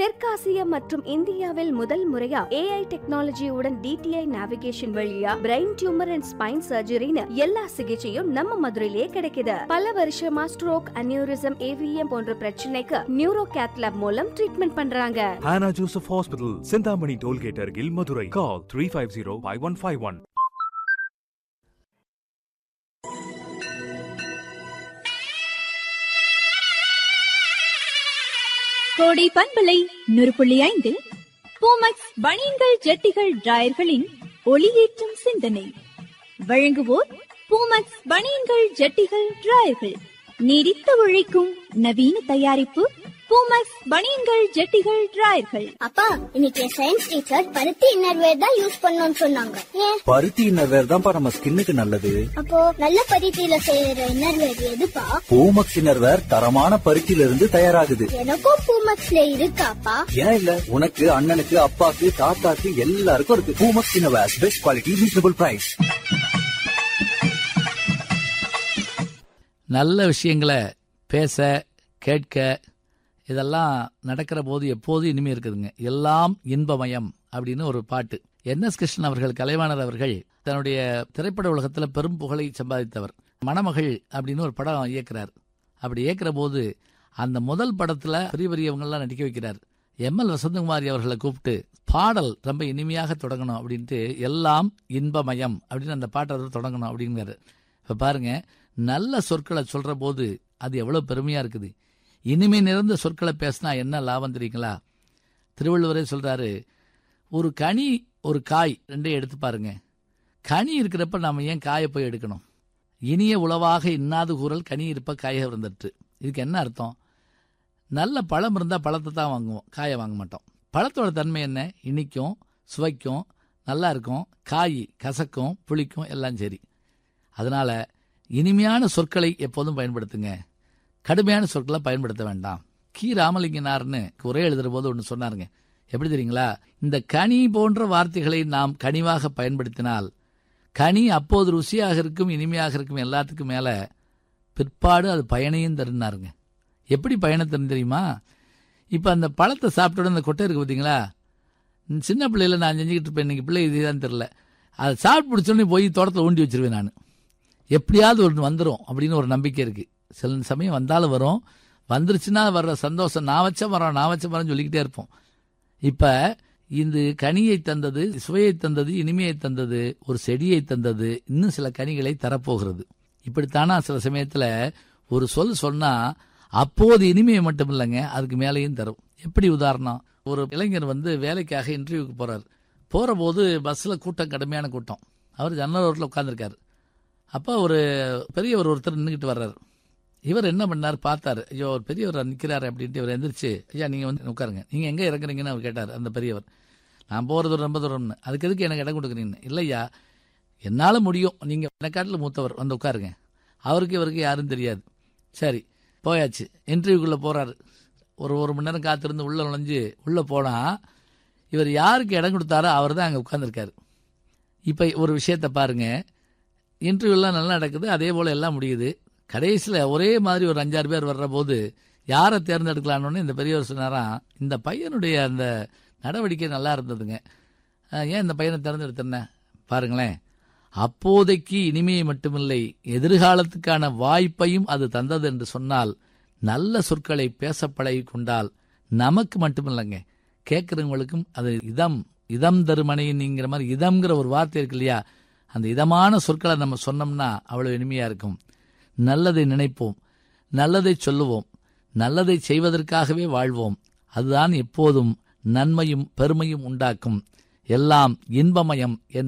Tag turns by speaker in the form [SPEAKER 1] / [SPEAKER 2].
[SPEAKER 1] தெற்காசியா மற்றும் இந்தியாவில் முதல் முறையா ஏஐ டெக்னாலஜியுடன் டிடிஐ நேவிகேஷன் வழியா பிரெயின் டியூமர் அண்ட் ஸ்பைன் சர்ஜரின்னு எல்லா சிகிச்சையும் நம்ம மதுரையிலே கிடைக்குது பல வருஷமா ஸ்ட்ரோக் அனியூரிசம் ஏவிஎம் போன்ற பிரச்சனைக்கு நியூரோ கேத்லாப் மூலம் ட்ரீட்மெண்ட் பண்றாங்க
[SPEAKER 2] Hannah Joseph Hospital, Sindhamani Tollgate, Argil, Madurai. Call 350 5151.
[SPEAKER 3] கோடை பண்பலை நூறு புள்ளி ஐந்தில் பூமக்ஸ் பனியன்கள் ஜட்டிகள் டிராயர்களின் ஒளியேற்றும் சிந்தனை வழங்குவோர் பூமக்ஸ் பனியன்கள் ஜட்டிகள் டிராயர்கள் நீடித்து உழைக்கும் நவீன தயாரிப்பு பூமக்ஸ் பனியன்கள் ஜட்டிகள் டிராயர்கள்
[SPEAKER 4] அப்பா இன்னைக்கு சயின்ஸ் டீச்சர் பருத்தி இன்னர்வேர் தான் யூஸ் பண்ணணும்னு சொன்னாங்க ஏன்
[SPEAKER 5] பருத்தி இன்னர்வேர் தான்ப்பா நம்ம ஸ்கின்னுக்கு நல்லது
[SPEAKER 4] அப்போ நல்ல பருத்தியில செய்யற இன்னர்வேர் எதுப்பா
[SPEAKER 5] பூமக்ஸ் இன்னர்வேர் தரமான பருத்தியில இருந்து தயாராகுது
[SPEAKER 4] எனக்கும் பூமக்ஸ்ல இருக்காப்பா
[SPEAKER 5] ஏன் இல்ல உனக்கு அண்ணனுக்கு அப்பாக்கு தாத்தாக்கு எல்லாருக்கும் இருக்கு Poomex innerwear best quality reasonable price
[SPEAKER 6] நல்ல விஷயங்களை பேச கேட்க இதெல்லாம் நடக்கிற போது எப்போதும் இனிமே இருக்குதுங்க எல்லாம் இன்பமயம் அப்படின்னு ஒரு பாட்டு என் எஸ் கிருஷ்ணன் அவர்கள் கலைவாணர் அவர்கள் தன்னுடைய திரைப்பட உலகத்துல பெரும் புகழை சம்பாதித்தவர் மணமகள் அப்படின்னு ஒரு படம் இயக்குறார் அப்படி இயக்குற போது அந்த முதல் படத்துல பெரிய பெரியவங்கெல்லாம் நடிக்க வைக்கிறார் எம் எல் வசந்தகுமாரி அவர்களை கூப்பிட்டு பாடல் ரொம்ப இனிமையாக தொடங்கணும் அப்படின்ட்டு எல்லாம் இன்பமயம் அப்படின்னு அந்த பாட்டை அவர் தொடங்கணும் அப்படிங்கிறாரு இப்ப பாருங்க நல்ல சொற்களை சொல்ற போது அது எவ்வளவு பெருமையா இருக்குது இனிமை நிறைந்த சொற்களை பேசினா என்ன லாபம் தெரியுங்களா திருவள்ளுவரே சொல்றாரு ஒரு கனி ஒரு காய் ரெண்டையும் எடுத்து பாருங்க கனி இருக்கிறப்ப நாம ஏன் காயை போய் எடுக்கணும் இனிய உளவாக இன்னாது கூறல் கனி இருப்ப காய இருந்துட்டு இதுக்கு என்ன அர்த்தம் நல்ல பழம் இருந்தால் பழத்தை தான் வாங்குவோம் காயை வாங்க மாட்டோம் பழத்தோட தன்மை என்ன இனிக்கும் சுவைக்கும் நல்லா இருக்கும் காய் கசக்கும் புளிக்கும் எல்லாம் சரி அதனால இனிமையான சொற்களை எப்போதும் பயன்படுத்துங்க கடுமையான சொற்களை பயன்படுத்த வேண்டாம் கி ராமலிங்கனார்னு உரை எழுதுற போது ஒன்று சொன்னாருங்க எப்படி தெரியுங்களா இந்த கனி போன்ற வார்த்தைகளை நாம் கனிவாக பயன்படுத்தினால் கனி அப்போது ருசியாக இருக்கும் இனிமையாக இருக்கும் எல்லாத்துக்கும் மேல பிற்பாடு அது பயனையும் தருனாருங்க எப்படி பயணம் தரும் தெரியுமா இப்போ அந்த பழத்தை சாப்பிட்டோட அந்த கொட்டை இருக்கு பார்த்தீங்களா ம், சின்ன பிள்ளையில நான் செஞ்சுக்கிட்டு இருப்பேன் இன்னைக்கு பிள்ளை இதுதான் தெரில அதை சாப்பிட்டு பிடிச்சோடனே போய் தோட்டத்தில் ஊண்டி வச்சிருவேன் நான் எப்படியாவது ஒன்று வந்துடும் அப்படின்னு ஒரு நம்பிக்கை இருக்கு சில சமயம் வந்தாலும் வரும் வந்துருச்சுன்னா வர்ற சந்தோஷம் நான் வச்ச மரம் நான் வச்ச மரம் சொல்லிக்கிட்டே இருப்போம் இப்ப இந்த கனியை தந்தது சுவையை தந்தது இனிமையை தந்தது ஒரு செடியை தந்தது இன்னும் சில கனிகளை தரப்போகிறது இப்படித்தானா சில சமயத்துல ஒரு சொல் சொன்னா அப்போது இனிமையை மட்டும் இல்லைங்க அதுக்கு மேலேயும் தரும் எப்படி உதாரணம் ஒரு இளைஞர் வந்து வேலைக்காக இன்டர்வியூக்கு போறார் போற போது பஸ்ல கூட்டம் கடுமையான கூட்டம் அவர் ஜன்னல் ரோட்ல உட்காந்துருக்காரு அப்போ ஒரு பெரியவர் ஒருத்தர் நின்றுக்கிட்டு வர்றாரு இவர் என்ன பண்ணார் பார்த்தாரு ஐயோ ஒரு பெரியவர் நிற்கிறாரு அப்படின்ட்டு இவர் எந்திரிச்சு ஐயா நீங்கள் வந்து உட்காருங்க நீங்கள் எங்கே இறங்குறீங்கன்னு அவர் கேட்டார் அந்த பெரியவர் நான் போகிறது ரொம்ப தூரம்னு அதுக்கு எதுக்கு எனக்கு இடம் கொடுக்குறீங்கன்னு இல்லையா என்னால் முடியும் நீங்கள் எனக்காட்டில் மூத்தவர் வந்து உட்காருங்க அவருக்கு இவருக்கு யாரும் தெரியாது சரி போயாச்சு இன்டர்வியூக்குள்ளே போகிறாரு ஒரு ஒரு மணி நேரம் காத்திருந்து உள்ளே நுழைஞ்சு உள்ளே போனால் இவர் யாருக்கு இடம் கொடுத்தாரோ அவர் தான் அங்கே உட்காந்துருக்காரு இப்போ ஒரு விஷயத்தை பாருங்க இன்டர்வியூலாம் நல்லா நடக்குது அதே போல் எல்லாம் முடியுது கடைசியில் ஒரே மாதிரி ஒரு அஞ்சாறு பேர் வர்ற போது யாரை தேர்ந்தெடுக்கலான்னு இந்த பெரியவர் சொன்னாராம் இந்த பையனுடைய அந்த நடவடிக்கை நல்லா இருந்ததுங்க அஹ் ஏன் இந்த பையனை தேர்ந்தெடுத்தேன்ன பாருங்களேன் அப்போதைக்கு இனிமையை மட்டுமில்லை எதிர்காலத்துக்கான வாய்ப்பையும் அது தந்தது என்று சொன்னால் நல்ல சொற்களை பேச பழகி கொண்டால் நமக்கு மட்டுமில்லைங்க கேட்குறவங்களுக்கும் அது இதம் இதம் தருமனைங்கிற மாதிரி இதம்ங்கிற ஒரு வார்த்தை இருக்கு இல்லையா அந்த இதமான சொற்களை நம்ம சொன்னோம்னா அவ்வளவு இனிமையா இருக்கும் நல்லதை நினைப்போம் நல்லதை சொல்லுவோம் நல்லதை செய்வதற்காகவே வாழ்வோம் அதுதான் எப்போதும் நன்மையும் பெருமையும் உண்டாக்கும் எல்லாம் இன்பமயம் என்ற